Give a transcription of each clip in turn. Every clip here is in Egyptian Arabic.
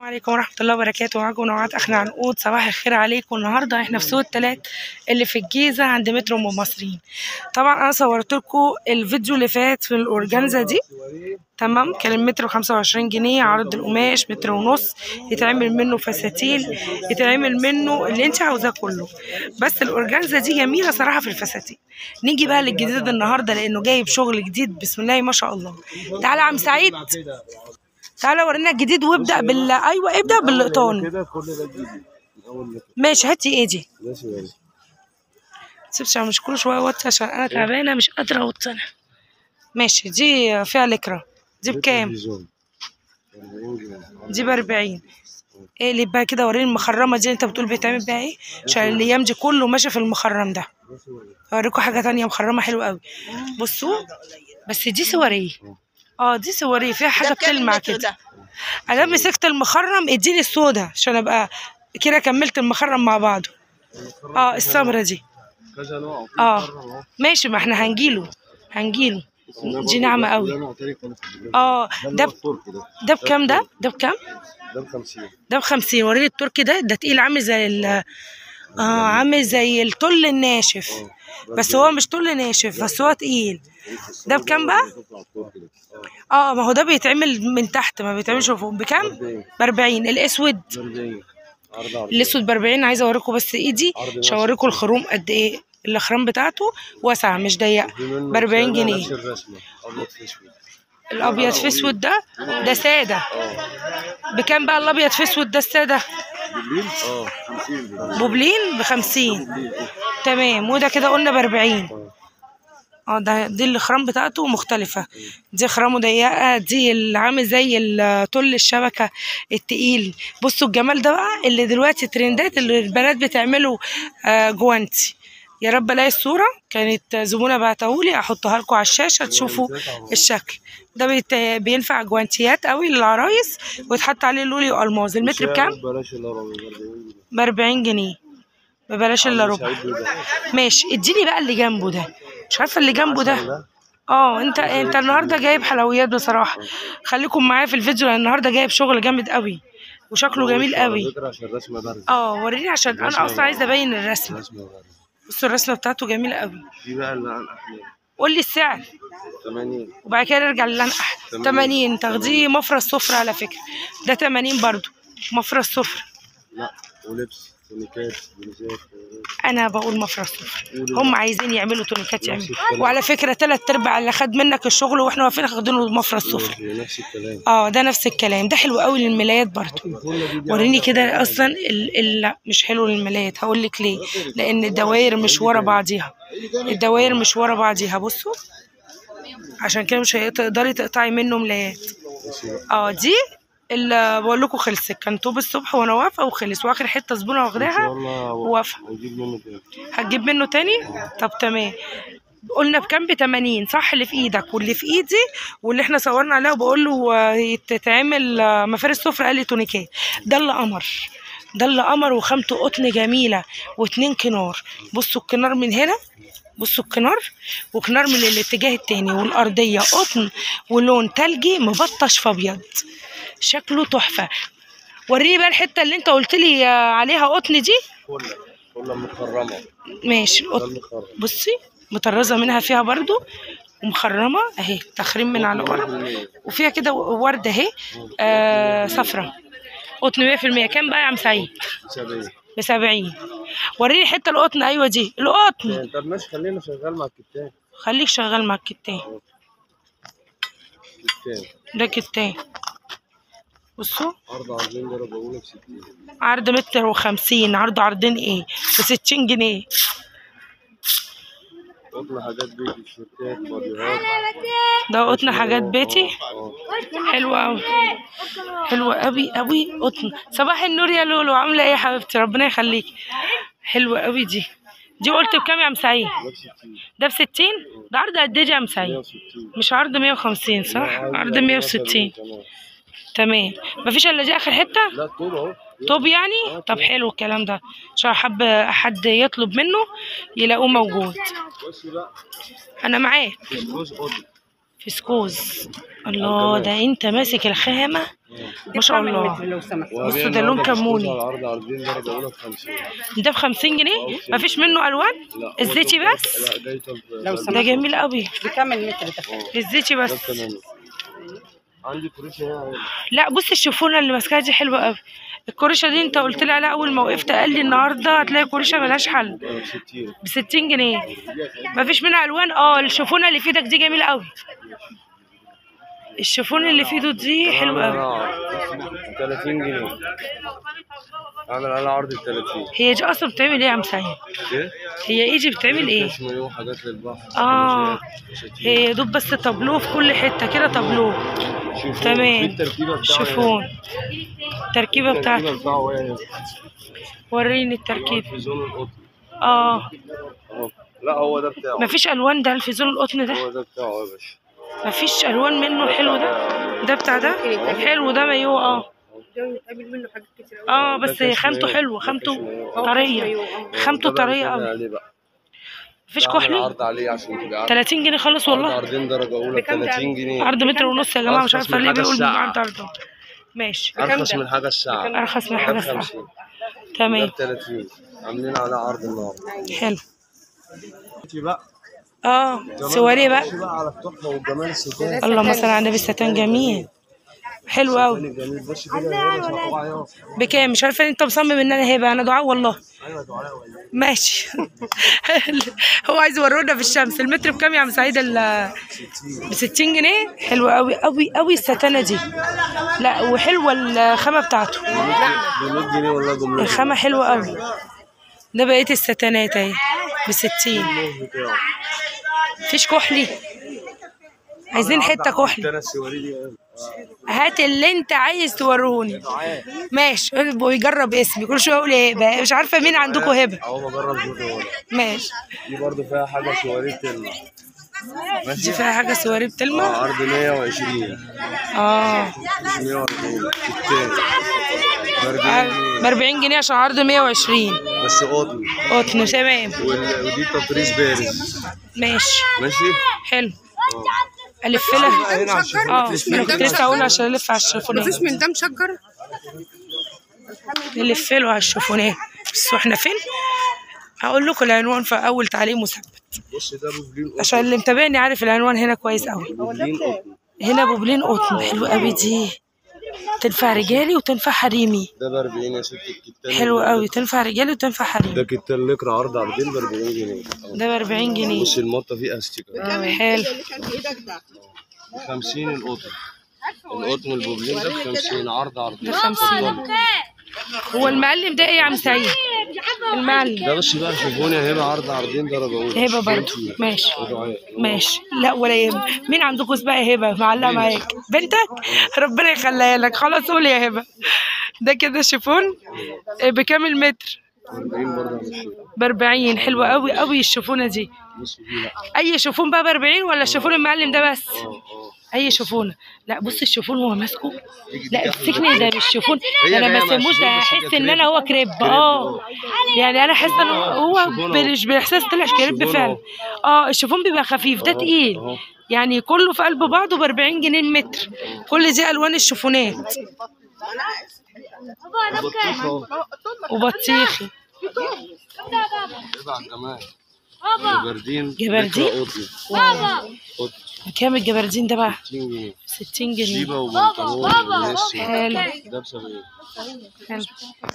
عليكم ورحمة الله وبركاته معاكم نوعات أخنا عنقود صباح الخير عليكم النهاردة احنا في سوق التلات اللي في الجيزة عند مترو أم مصريين طبعا أنا صورت لكم الفيديو اللي فات في الأورجانزا دي تمام كان المتر بخمسة وعشرين جنيه عرض القماش متر ونص يتعمل منه فساتين يتعمل منه اللي انت عاوزاه كله بس الأورجانزا دي جميلة صراحة في الفساتين نيجي بقى للجديد النهاردة لأنه جايب شغل جديد بسم الله ما شاء الله تعالى يا عم سعيد تعالى ورينا الجديد وابدأ بال أيوة ابدأ بالقطان كده كل ده جديد من اول لك ماشي هاتي ايه دي ده سؤال سيبش مش كل شويه وطي عشان انا تعبانه مش قادره اوطي انا ماشي دي فيها لكرة دي بكام تلفزيون 40 جنيه دي بأربعين ايه اللي بقى كده وريني المخرمه دي انت بتقول بيتعمل بيها ايه عشان الايام دي كله ماشي في المخرم ده ده سؤال اوريكم حاجه تانية مخرمه حلوه قوي بصوا بس دي سواريه اه دي سواريه فيها حاجه بتلمع كده انا مسكت المخرم اديني السودا عشان ابقى كده كملت المخرم مع بعضه اه السمره دي كذا نوع وفي اه مرة أهو. ماشي ما احنا هنجيله هنجيله بس ده دي برضه ناعمه ده- قوي ده نوع تاني خالص في الجزء. اه ده ده النوع التركي ده ده بكام ده ده بكام ده ب 50 ده بخمسين وريني التركي ده ده تقيل عامل زي ال اه عامل زي التل الناشف بس هو مش تل ناشف بس هو تقيل ده بكام بقى؟ التركي ده اه ما هو ده بيتعمل من تحت ما بيتعملش فوق بكام؟ 40 بأربعين الأسود 40 عرض عرض الأسود بأربعين عايزة أوريكم بس إيدي عشان أوريكم الخروم قد إيه الأخرام بتاعته واسعة مش ضيقة في منه ب 40 شارع جنيه نفس الرسمة أبيض في أسود الأبيض في أسود ده ده سادة بكام بقى الأبيض في أسود ده السادة؟ بالليل اه 50 بالليل بوبلين بخمسين تمام وده كده قلنا بأربعين اه ده دي الخرام بتاعته مختلفة دي خرامه ضيقة دي اللي عامل زي ال- طل الشبكة التقيل بصوا الجمال ده بقى اللي دلوقتي ترندات اللي البنات بتعمله آه جوانتي يا رب الاقي الصورة كانت زبونة بعتهولي احطها لكم على الشاشة تشوفوا الشكل ده بيت... بينفع جوانتيات قوي للعرايس ويتحط عليه لولي والماظ المتر بكام؟ بلاش الا ربع ب 40 جنيه ب 40 جنيه ببلاش الا ربع سعيد بيه ده. ماشي اديني بقى اللي جنبه ده مش عارفه اللي جنبه ده اه انت انت النهارده جايب حلويات بصراحه خليكم معايا في الفيديو لان النهارده جايب شغل جامد قوي وشكله جميل على قوي فكرة عشان الرسمة باردة اه وريني عشان انا اصلا عايزه ابين الرسمه الرسمة باردة بصوا الرسمه بتاعته جميله قوي في بقى اللي على الأحمر قول لي السعر 80 وبعد كده نرجع للنقح 80 تاخديه مفرش سفره على فكره ده 80 برضو مفرش سفره لا ولبس تونيكات بلوزات انا بقول مفرش سفره قولي هم عايزين يعملوا تونيكات يعملوا الكلام. وعلى فكره تلات ارباع اللي خد منك الشغل واحنا واقفين واخدينه مفرش سفره ماشي، نفس الكلام اه ده نفس الكلام ده حلو قوي للملايات برضو وريني كده اصلا ال ال لا مش حلو للملايات هقول لك ليه لان الدواير مش ورا بعضيها الدواير مش ورا بعضيها بصوا عشان كده مش هتقدري تقطعي منه ملايات اه دي اللي بقول لكم خلصت كان طوب الصبح وانا واقفه وخلص واخر حته زبونه ان واخداها شاء الله واقفه هنجيب منه تاني هتجيب منه تاني طب تمام قلنا بكام ب 80 صح اللي في ايدك واللي في ايدي واللي احنا صورنا عليها وبقول له آه، تتعمل آه، مفارس سفره قال لي تونيكات ده اللي قمر ده اللي قمر وخامته قطن جميله واتنين كنار بصوا الكنار من هنا بصوا الكنار وكنار من الاتجاه التاني والارضيه قطن ولون تلجي مبطش في ابيض شكله تحفه وريني بقى الحته اللي انت قلت لي آه، عليها قطن دي كلها كلها متخرمة ماشي ده القطن المخرم بصي مطرزه منها فيها برضو ومخرمه اهي تخريم من على ورا وفيها كده ورده اهي آه صفرة قطن 100% كام بقى يا عم سعيد 70 ب 70 وريني حته القطن ايوه دي القطن طب ماشي خلينا شغال مع الكتان خليك شغال مع الكتان كتان ده كتان بصوا عرض عرضين ده بقول لك 60 عرض متر وخمسين عرض عرضين ايه بستين جنيه قطن حاجات بيتي تيشيرتات باديهات ده قطن حاجات بيتي اه حلوة أوي حلوة أوي أوي قطن صباح النور يا لولو عاملة إيه يا حبيبتي ربنا يخليكي حلوة أوي دي دي قلت بكام يا عم سعيد ده ده ب 60 بستين ده عرض قد إيه يا عم سعيد 160 مش عرض مية وخمسين صح عرض مية وستين كمان. تمام مفيش إلا دي آخر حتة لا طول اهو طب يعني طب حلو الكلام ده عشان حب حد يطلب منه يلاقوه موجود بص بقى أنا معاك بص قطن فسكوز الله ده انت ماسك الخامة ما شاء كام الله المتر لو سمحت بصوا ده لون كموني. على العرض عارضين درجة أولى ب 50 ده ب 50 جنيه مفيش منه الوان لا هو الزيتي توب- بس لا ده توب- لو ده سمحت. ده جميل قوي بكام المتر ده الزيتي ده بس بتمانية. عندي كروشة هنا لا بص الشوفونه اللي ماسكاها دي حلوه قوي الكوريشه دي انت قلت لي عليها اول ما وقفت قال لي النهارده هتلاقي كوريشه ملهاش حل 60 ب 60 جنيه مفيش منها الوان اه الشوفونه اللي في ايدك دي جميله قوي الشوفون اللي في ايده دي حلوه قوي 30 جنيه اعمل على عرض ال 30 هي دي اصلا بتعمل ايه يا عم سعيد ايه؟ هي ايه دي بتعمل ايه كاش مايو حاجات للبحر اه شتير. هي يا دوب بس تابلوه في كل حته كده تابلوه شوفون. تمام. في التركيبه بتاعه شوفون التركيبه التركيبه بتاعته بتاعه ايه؟ وريني التركيبه في زون القطن اه اهو لا هو ده بتاعه مفيش الوان ده الفيزون القطن ده هو ده بتاعه يا باشا مفيش الوان منه حلو ده ده بتاع ده حلو ده مايو اه بيتعمل منه حاجات كتير قوي اه ده بس كاش خامته مايو. حلوه ده خامته كاش مايو. طريه خامته ده بقى طريه بنعمل قوي عليه بقى مفيش ده عامل كحلي عرض عليه عشان تبقى عارف 30 جنيه خالص عرض والله عرضين درجه اولى ب بكام ده؟ 30 جنيه عرض متر ونص يا جماعه مش أرخص عارفه من ليه حاجة بيقول الساعة. عرض عرض ماشي ارخص من حاجه الساعه ارخص من ده حاجه ب الساعه 50 ده تمام ب 30 عاملين عليه عرض النهارده حلو بقى اه سواري بقى بقى على التحفه والجمال الستات اللهم صل على النبي الستان جميل حلو قوي جميل بص كده يا باشا طبعا يا بكام مش عارفه انت مصمم ان انا هبه انا دعاء والله ايوه دعاء ولا ماشي هو عايز يورونا في الشمس المتر بكام يا عم سعيد ال ب 60 جنيه حلوه قوي قوي قوي الستانه دي لا وحلوه الخامه بتاعته ب 100 جنيه ولا جمله الخامه حلوه قوي ده بقيه الستانات اهي ب 60 بتاعه مفيش كحلي عايزين حته كحلي انا السواري دي هات اللي انت عايز توروني ماشي ويجرب اسمي كل شويه اقول هبه مش عارفه مين عندكم هبه اهو بجرب جوده ولا ماشي دي برضه فيها حاجه سواري تلمع دي ماشي فيها حاجه سواري اه بتلمع عرض 120 اه 140 التاني ب 40 جنيه ب 40 جنيه عشان عرض 120 بس قطن قطن تمام وال- ودي تطريز بارز ماشي ماشي حلو الف لها هنا عشان اه انا كنت لسه هقول عشان الف على الشوفونات مفيش من ده مشجر نلف له على الشوفونات بس واحنا فين هقول لكم العنوان في اول تعليق مثبت بص ده بوبلين قطن عشان اللي متابعني عارف العنوان هنا كويس قوي بوبلين قطن هنا بوبلين قطن حلو قوي دي تنفع رجالي وتنفع حريمي ده ب 40 يا ست الكتان حلو قوي تنفع رجالي وتنفع حريمي ده كتان لكرة عرض عرضين ب 40 جنيه ده ب 40 جنيه بص المطه فيه استيكه حلو ب 50 القطن القطن البوبلين ده ب 50 عرض عرضين ده 50 هو المعلم ده ايه يا عم سعيد المعلم ده بس بقى شوفوني هيبقى عرض عرضين درجه اولى هبه برضه ماشي ودعاء ماشي لا ولا يهمك مين عندكم اسمها هبه معلقه معاك بنتك ربنا يخليها لك خلاص قول يا هبه ده كده شيفون إيه بكام المتر 40 برضه مش ب 40 حلوه قوي قوي الشيفونه دي بص دي لا اي شيفون بقى ب 40 ولا الشيفون المعلم ده بس اه اه اي شيفونه لا بص الشيفون هو ماسكه لا السكن ده مش شيفون هي انا ما جاية مع اسموش ده الشيفون بس احس هي ان انا هو كريب اه يعني انا حاسه ان هو الشيفون أهو. مش بالاحساس طلع كريب الشيفون فعلا أهو. اه الشيفون بيبقى خفيف ده أهو، تقيل أهو. يعني كله في قلب بعضه ب 40 جنيه المتر كل دي الوان الشيفونات بطيخ اهو وبطيخي ابعت كمان جبردين جبردين؟ لكرة قطن قطن بكام الجبردين ده بقى 60 جنيه 60 جنيه جيبه وبنطلون ونص حلو ده ب 70 حلو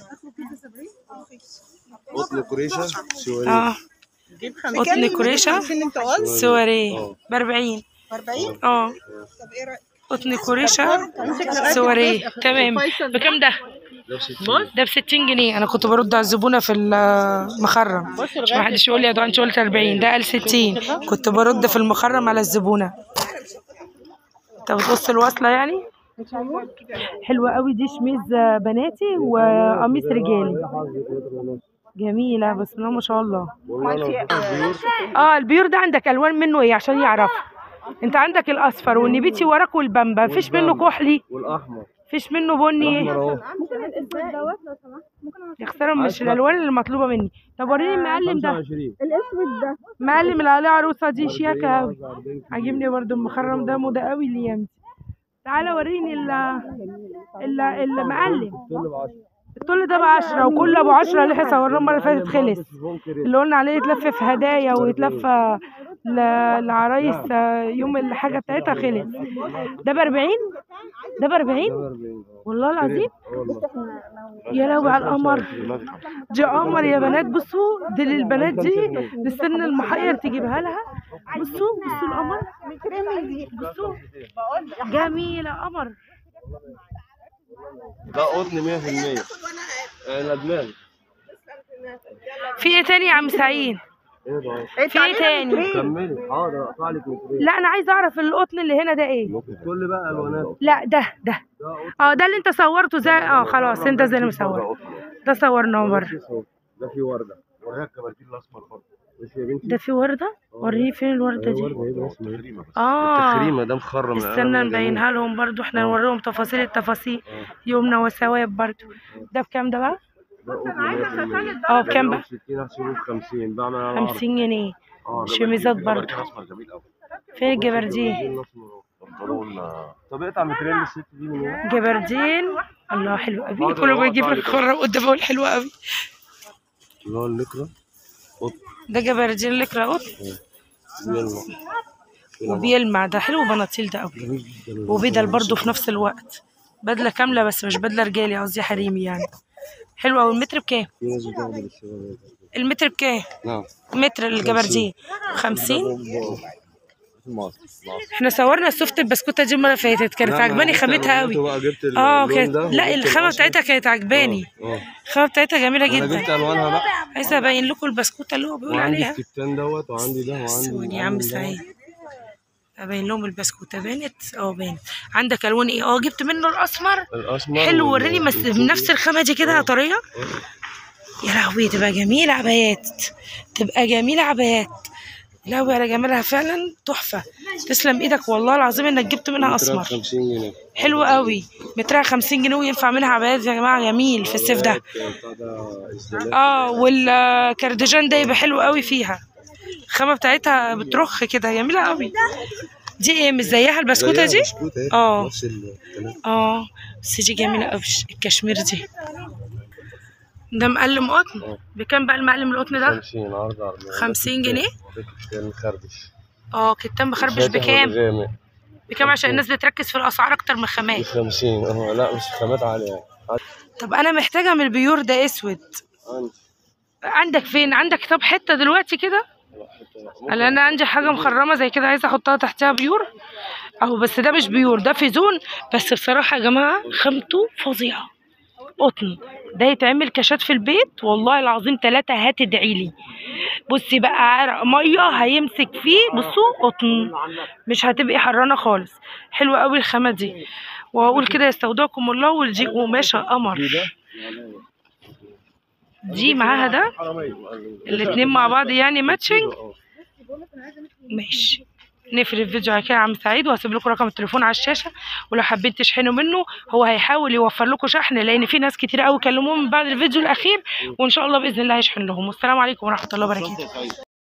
قطن كريشه سواري اه قطن كريشه سواري آه. ب 40 40 اه قطن كريشه سواري تمام بكام ده؟ ده ب 60 ده ب 60 جنيه انا كنت برد على الزبونه في المخرم مش ما حدش يقول لي يا دعاء انت قلت 40 ده قال 60 كنت برد في المخرم على الزبونه انت بتبص الوصله يعني حلوه قوي دي شميز بناتي وقميص رجالي جميله بسم الله ما شاء الله والله لو البيور اه البيور ده عندك الوان منه ايه عشان يعرف انت عندك الاصفر والنبيتي وراك والبامبا مفيش منه كحلي والاحمر مفيش منه بني الاحمر اهو يا خساره مش عايز الالوان اللي مطلوبه مني طب وريني المعلم ده 25 معلم اللي عليه عروسه دي شياكه قوي عاجبني برضو المخرم ده موضه قوي الايام دي تعالى وريني ال ال المعلم كل ب 10 الطول ده بعشرة وكل ابو عشرة اللي احنا صورناه المره اللي فاتت خلص اللي قلنا عليه يتلف في هدايا ويتلف ل- لعرايس يوم الحاجه بتاعتها خلص ده ب 40 ده ب 40 والله العظيم يا لهوي على القمر دي قمر يا بنات بصوا دي للبنات دي للسن المحير تجيبها لها بصوا بصوا القمر بصوا جميلة قمر ده قطن 100% انا دماغي في ايه تاني يا عم سعيد ايه ده في ايه تاني كملي حاضر اقطع لك مترين لا انا عايزه اعرف القطن اللي هنا ده ايه كل بقى الوانات لا ده ده ده قطن اه ده اللي انت صورته زي اه خلاص انت زي اللي مصور ده صورناه بره ده في ورده وريها الكبرتين الاصفر برضه مش يا بنتي ده في ورده وريني فين الورده دي ورده ايه ده اسمه تخريمه اه التخريمه ده مخرم استنى نبينها لهم برضو احنا نوريهم تفاصيل التفاصيل يومنا وثواب برضو ده بكام ده بقى ده قطن 100% اه بكام بقى 60 احسبه ب 50 بعمل على عرض. 50 جنيه اه ده شميزات بجيب برضه. جبردين اصفر جميل قوي فين الجبردين جبردين أسمر. بنطلون طب اقطع مترين للست دي من هنا جبردين الله حلو قوي حاضر، كله هو بيجيب قطع لك لي خره قدام بقول حلوه قوي اللي هو الليكرا قطن ده جبردين لكرة قط بيلمع وبيلمع ده حلو بناطيل ده قوي جميل جدا وبدل برضو في نفس الوقت بدله كامله بس مش بدله رجالي قصدي حريمي يعني حلو قوي المتر بكام في ناس بتاخد الشباب المتر بكام نعم متر الجبردين 50 في مصر احنا صورنا السوفت البسكوته دي المره اللي فاتت كانت عجباني خامتها قوي اه كانت لا الخامه بتاعتها كانت عجباني اه الخامه بتاعتها جميله انا جبت جدا الوانها بقى عايزه ابين لكم البسكوته اللي هو بيقول وعندي عليها الكتان دوت وعندي ده وعندي ثواني يا عم وعندي ده. سعيد ابين لهم البسكوته بانت اه بانت عندك الوان ايه اه جبت منه الاسمر الاسمر حلو وال- وريني مس... بنفس الخامه دي كده طريه يا لهوي تبقى جميله عبايات تبقى جميله عبايات لهوي على جمالها فعلا تحفه تسلم ايدك والله العظيم انك جبت منها مترها اسمر 50 جنيه حلو قوي مترها 50 جنيه وينفع منها عبايات يا جماعه جميل في الصيف ده بتاع ده الزلات. اه والكرديجان ده يبقى حلو قوي فيها الخامه بتاعتها بترخ كده جميله قوي دي ايه مش زيها البسكوته زيها دي بسكوت اهي اه. نفس الكلام اه بس دي جميله قوي الكشمير دي ده مقلم قطن اه. بكام بقى المقلم القطن ده 50 عرض 40 50 جنيه؟ ده كتان مخربش اه كتان مخربش فاتح بكام والغامق. بكام عشان الناس بتركز في الاسعار اكتر من ب الخامات 50 اه لا مش خامات عالية طب انا محتاجه من البيور ده اسود عندي عندك فين عندك طب حته دلوقتي كده قال انا عندي حاجه مخرمه زي كده عايزه احطها تحتها بيور اهو بس ده مش بيور ده في زون بس بصراحه يا جماعه خامته فظيعه قطن ده يتعمل كاشات في البيت والله العظيم ثلاثة هتدعي لي بصي بقى عرق ميه هيمسك فيه بصوا قطن مش هتبقي حرانه خالص حلوه قوي الخامه دي واقول كده يستودعكم الله والدي قماشه قمر دي معاها ده الاتنين مع بعض يعني ماتشنج ماشي نقفل الفيديو على كده يا عم سعيد وهسيب لكم رقم التليفون على الشاشه ولو حابين تشحنوا منه هو هيحاول يوفر لكم شحن لان في ناس كتير قوي كلموه من بعد الفيديو الاخير وان شاء الله باذن الله هيشحن لهم والسلام عليكم ورحمه الله وبركاته